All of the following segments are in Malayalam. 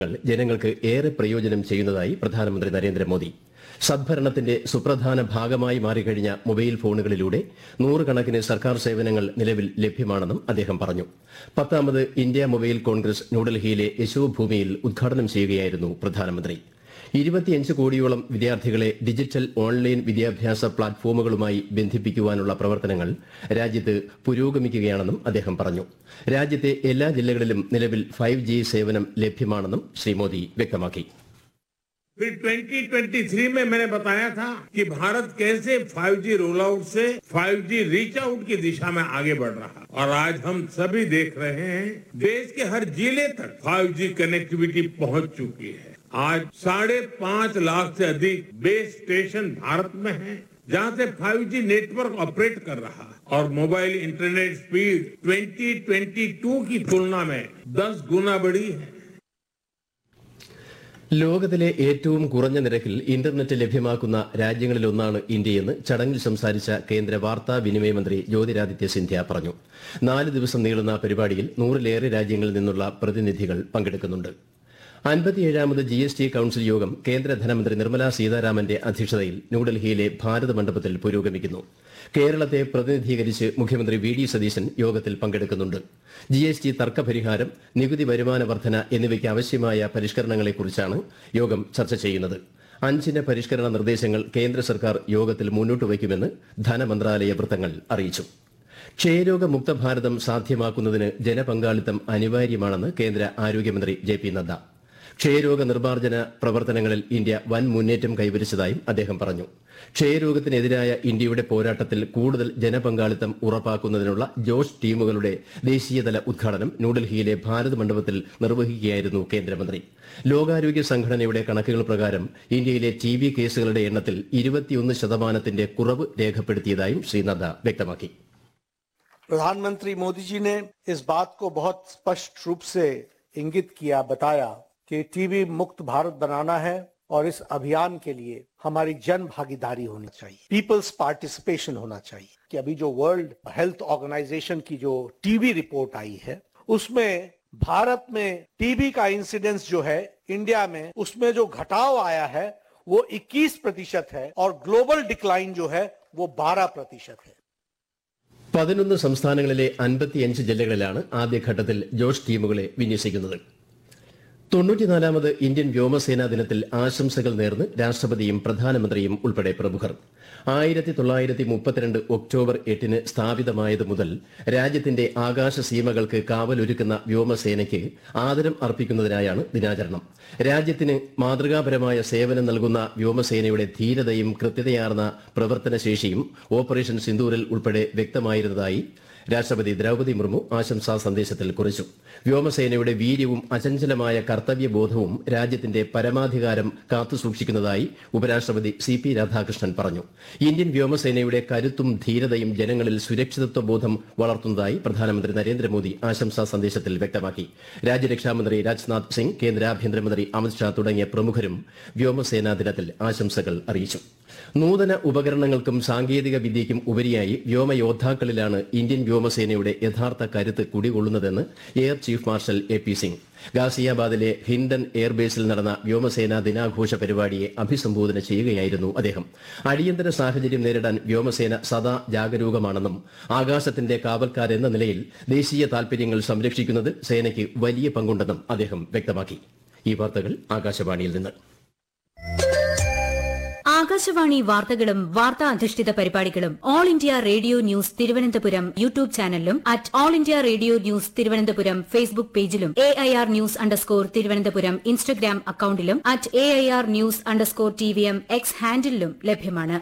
ജനങ്ങൾക്ക് ഏറെ പ്രയോജനം ചെയ്യുന്നതായി പ്രധാനമന്ത്രി നരേന്ദ്രമോദി സദ്ഭരണത്തിന്റെ സുപ്രധാന ഭാഗമായി മാറിക്കഴിഞ്ഞ മൊബൈൽ ഫോണുകളിലൂടെ നൂറുകണക്കിന് സർക്കാർ സേവനങ്ങൾ നിലവിൽ ലഭ്യമാണെന്നും അദ്ദേഹം പറഞ്ഞു പത്താമത് ഇന്ത്യ മൊബൈൽ കോൺഗ്രസ് ന്യൂഡൽഹിയിലെ യശോഭൂമിയിൽ ഉദ്ഘാടനം ചെയ്യുകയായിരുന്നു പ്രധാനമന്ത്രി ഇരുപത്തിയഞ്ച് കോടിയോളം വിദ്യാർത്ഥികളെ ഡിജിറ്റൽ ഓൺലൈൻ വിദ്യാഭ്യാസ പ്ലാറ്റ്ഫോമുകളുമായി ബന്ധിപ്പിക്കുവാനുള്ള പ്രവർത്തനങ്ങൾ രാജ്യത്ത് പുരോഗമിക്കുകയാണെന്നും അദ്ദേഹം പറഞ്ഞു രാജ്യത്തെ എല്ലാ ജില്ലകളിലും നിലവിൽ ഫൈവ് ജി സേവനം ലഭ്യമാണെന്നും ശ്രീ മോദി വ്യക്തമാക്കി फिर 2023 में मैंने बताया था कि भारत कैसे 5G रोल आउट से 5G रीच आउट की दिशा में आगे बढ़ रहा है और आज हम सभी देख रहे हैं देश के हर जिले तक 5G कनेक्टिविटी पहुंच चुकी है आज साढ़े पांच लाख से अधिक बेस स्टेशन भारत में हैं जहां से 5G नेटवर्क ऑपरेट कर रहा है और मोबाइल इंटरनेट स्पीड 2022 की तुलना में 10 गुना बढ़ी है ലോകത്തിലെ ഏറ്റവും കുറഞ്ഞ നിരക്കിൽ ഇന്റർനെറ്റ് ലഭ്യമാക്കുന്ന രാജ്യങ്ങളിലൊന്നാണ് ഇന്ത്യയെന്ന് ചടങ്ങിൽ സംസാരിച്ച കേന്ദ്ര വാർത്താ വിനിമയ മന്ത്രി ജ്യോതിരാദിത്യ സിന്ധ്യ പറഞ്ഞു നാല് ദിവസം നീളുന്ന പരിപാടിയിൽ നൂറിലേറെ രാജ്യങ്ങളിൽ നിന്നുള്ള പ്രതിനിധികൾ പങ്കെടുക്കുന്നുണ്ട് അൻപത്തിയേഴാമത് ജി എസ് ടി കൌൺസിൽ യോഗം കേന്ദ്ര ധനമന്ത്രി നിർമ്മലാ സീതാരാമന്റെ അധ്യക്ഷതയിൽ ന്യൂഡൽഹിയിലെ ഭാരത് മണ്ഡപത്തിൽ പുരോഗമിക്കുന്നു കേരളത്തെ പ്രതിനിധീകരിച്ച് മുഖ്യമന്ത്രി വി ഡി സതീശൻ യോഗത്തിൽ പങ്കെടുക്കുന്നുണ്ട് ജി എസ് ടി തർക്കപരിഹാരം നികുതി വരുമാന വർധന എന്നിവയ്ക്ക് ആവശ്യമായ പരിഷ്കരണങ്ങളെക്കുറിച്ചാണ് യോഗം ചർച്ച ചെയ്യുന്നത് അഞ്ചിന പരിഷ്കരണ നിർദ്ദേശങ്ങൾ കേന്ദ്ര സർക്കാർ യോഗത്തിൽ മുന്നോട്ട് വയ്ക്കുമെന്ന് ധനമന്ത്രാലയ വൃത്തങ്ങൾ അറിയിച്ചു ക്ഷയരോഗമുക്ത ഭാരതം സാധ്യമാക്കുന്നതിന് ജനപങ്കാളിത്തം അനിവാര്യമാണെന്ന് കേന്ദ്ര ആരോഗ്യമന്ത്രി ജെ പി നദ്ദ ക്ഷയരോഗ നിർമ്മാർജ്ജന പ്രവർത്തനങ്ങളിൽ ഇന്ത്യ വൻ മുന്നേറ്റം കൈവരിച്ചതായും അദ്ദേഹം പറഞ്ഞു ക്ഷയരോഗത്തിനെതിരായ ഇന്ത്യയുടെ പോരാട്ടത്തിൽ കൂടുതൽ ജനപങ്കാളിത്തം ഉറപ്പാക്കുന്നതിനുള്ള ജോഷ് ടീമുകളുടെ ദേശീയതല ഉദ്ഘാടനം ന്യൂഡൽഹിയിലെ ഭാരത് മണ്ഡപത്തിൽ നിർവഹിക്കുകയായിരുന്നു കേന്ദ്രമന്ത്രി ലോകാരോഗ്യ സംഘടനയുടെ കണക്കുകൾ പ്രകാരം ഇന്ത്യയിലെ ടി ബി കേസുകളുടെ എണ്ണത്തിൽ ഇരുപത്തിയൊന്ന് ശതമാനത്തിന്റെ കുറവ് രേഖപ്പെടുത്തിയതായും ശ്രീ നദ്ദ വ്യക്തമാക്കി प्रधानमंत्री मोदी जी ने इस बात को बहुत स्पष्ट रूप से इंगित किया बताया कि टीबी मुक्त भारत बनाना है और इस अभियान के लिए हमारी जन भागीदारी होनी चाहिए पीपल्स पार्टिसिपेशन होना चाहिए कि अभी जो वर्ल्ड हेल्थ ऑर्गेनाइजेशन की जो टीबी रिपोर्ट आई है उसमें भारत में टीबी का इंसिडेंस जो है इंडिया में उसमें जो घटाव आया है वो 21 प्रतिशत है और ग्लोबल डिक्लाइन जो है वो 12 प्रतिशत है പതിനൊന്ന് സംസ്ഥാനങ്ങളിലെ അൻപത്തിയഞ്ച് ജില്ലകളിലാണ് ആദ്യഘട്ടത്തിൽ ജോഷ് ടീമുകളെ വിന്യസിക്കുന്നത് തൊണ്ണൂറ്റിനാലാമത് ഇന്ത്യൻ വ്യോമസേനാ ദിനത്തിൽ ആശംസകൾ നേർന്ന് രാഷ്ട്രപതിയും പ്രധാനമന്ത്രിയും ഉൾപ്പെടെ പ്രമുഖർ ആയിരത്തി തൊള്ളായിരത്തി മുപ്പത്തിരണ്ട് ഒക്ടോബർ എട്ടിന് സ്ഥാപിതമായത് മുതൽ രാജ്യത്തിന്റെ ആകാശ സീമകൾക്ക് കാവലൊരുക്കുന്ന വ്യോമസേനയ്ക്ക് ആദരം അർപ്പിക്കുന്നതിനായാണ് ദിനാചരണം രാജ്യത്തിന് മാതൃകാപരമായ സേവനം നൽകുന്ന വ്യോമസേനയുടെ ധീരതയും കൃത്യതയാർന്ന പ്രവർത്തനശേഷിയും ഓപ്പറേഷൻ സിന്ദൂരിൽ ഉൾപ്പെടെ വ്യക്തമായിരുന്നതായി രാഷ്ട്രപതി ദ്രൌപതി മുർമു ആശംസാ സന്ദേശത്തിൽ കുറിച്ചു വ്യോമസേനയുടെ വീര്യവും അചഞ്ചലമായ കർത്തവ്യബോധവും രാജ്യത്തിന്റെ പരമാധികാരം കാത്തുസൂക്ഷിക്കുന്നതായി ഉപരാഷ്ട്രപതി സി പി രാധാകൃഷ്ണൻ പറഞ്ഞു ഇന്ത്യൻ വ്യോമസേനയുടെ കരുത്തും ധീരതയും ജനങ്ങളിൽ സുരക്ഷിതത്വ ബോധം വളർത്തുന്നതായി പ്രധാനമന്ത്രി നരേന്ദ്രമോദി ആശംസാ സന്ദേശത്തിൽ വ്യക്തമാക്കി രാജ്യരക്ഷാമന്ത്രി രാജ്നാഥ് സിംഗ് കേന്ദ്ര ആഭ്യന്തരമന്ത്രി അമിത്ഷാ തുടങ്ങിയ പ്രമുഖരും വ്യോമസേനാ ദിനത്തിൽ ആശംസകൾ അറിയിച്ചു നൂതന ഉപകരണങ്ങൾക്കും സാങ്കേതിക വിദ്യയ്ക്കും ഉപരിയായി വ്യോമയോദ്ധാക്കളിലാണ് ഇന്ത്യൻ വ്യോമസേനയുടെ യഥാർത്ഥ കരുത്ത് കുടികൊള്ളുന്നതെന്ന് air chief marshal A P Singh ഗാസിയാബാദിലെ ഹിൻഡൻ എയർബേസിൽ നടന്ന വ്യോമസേനാ ദിനാഘോഷ പരിപാടിയെ അഭിസംബോധന ചെയ്യുകയായിരുന്നു അദ്ദേഹം അടിയന്തര സാഹചര്യം നേരിടാൻ വ്യോമസേന സദാ ജാഗരൂകമാണെന്നും ആകാശത്തിന്റെ കാവൽക്കാരെന്ന നിലയിൽ ദേശീയ താൽപര്യങ്ങൾ സംരക്ഷിക്കുന്നതിൽ സേനയ്ക്ക് വലിയ പങ്കുണ്ടെന്നും അദ്ദേഹം വ്യക്തമാക്കി ഈ വാർത്തകൾ ആകാശവാണിയിൽ നിന്ന് ആകാശവാണി വാർത്തകളും വാർത്താ അധിഷ്ഠിത പരിപാടികളും all India radio news Thiruvananthapuram YouTube ചാനലിലും at all India radio news Thiruvananthapuram Facebook പേജിലും A I R news underscore Thiruvananthapuram Instagram അക്കൌണ്ടിലും at A I R news underscore T V M X ഹാൻഡിലും ലഭ്യമാണ്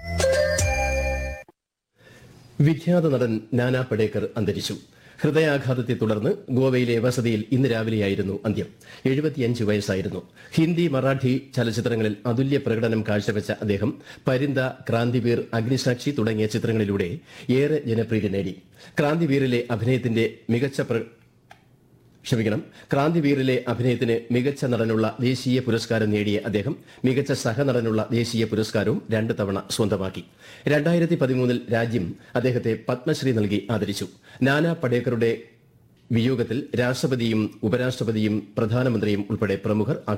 വിഖ്യാത നടൻ നാനാ പടേക്കർ അന്തരിച്ചു ഹൃദയാഘാതത്തെ തുടർന്ന് ഗോവയിലെ വസതിയിൽ ഇന്ന് രാവിലെയായിരുന്നു അന്ത്യം എഴുപത്തിയഞ്ച് വയസ്സായിരുന്നു ഹിന്ദി മറാഠി ചലച്ചിത്രങ്ങളിൽ അതുല്യ പ്രകടനം കാഴ്ചവെച്ച അദ്ദേഹം പരിന്ത ക്രാന്തിവീർ അഗ്നിസാക്ഷി തുടങ്ങിയ ചിത്രങ്ങളിലൂടെ ഏറെ ജനപ്രീതി നേടി ക്രാന്തിവീറിലെ അഭിനയത്തിന്റെ മികച്ച പ്ര- ക്ഷമിക്കണം ക്രാന്തിവീറിലെ അഭിനയത്തിന് മികച്ച നടനുള്ള ദേശീയ പുരസ്കാരം നേടിയ അദ്ദേഹം മികച്ച സഹനടനുള്ള ദേശീയ പുരസ്കാരവും രണ്ട് തവണ സ്വന്തമാക്കി രണ്ടായിരത്തി പതിമൂന്നിൽ രാജ്യം അദ്ദേഹത്തെ പത്മശ്രീ നൽകി ആദരിച്ചു നാനാ പടേക്കറുടെ വിയോഗത്തിൽ രാഷ്ട്രപതിയും ഉപരാഷ്ട്രപതിയും പ്രധാനമന്ത്രിയും ഉൾപ്പെടെ പ്രമുഖർ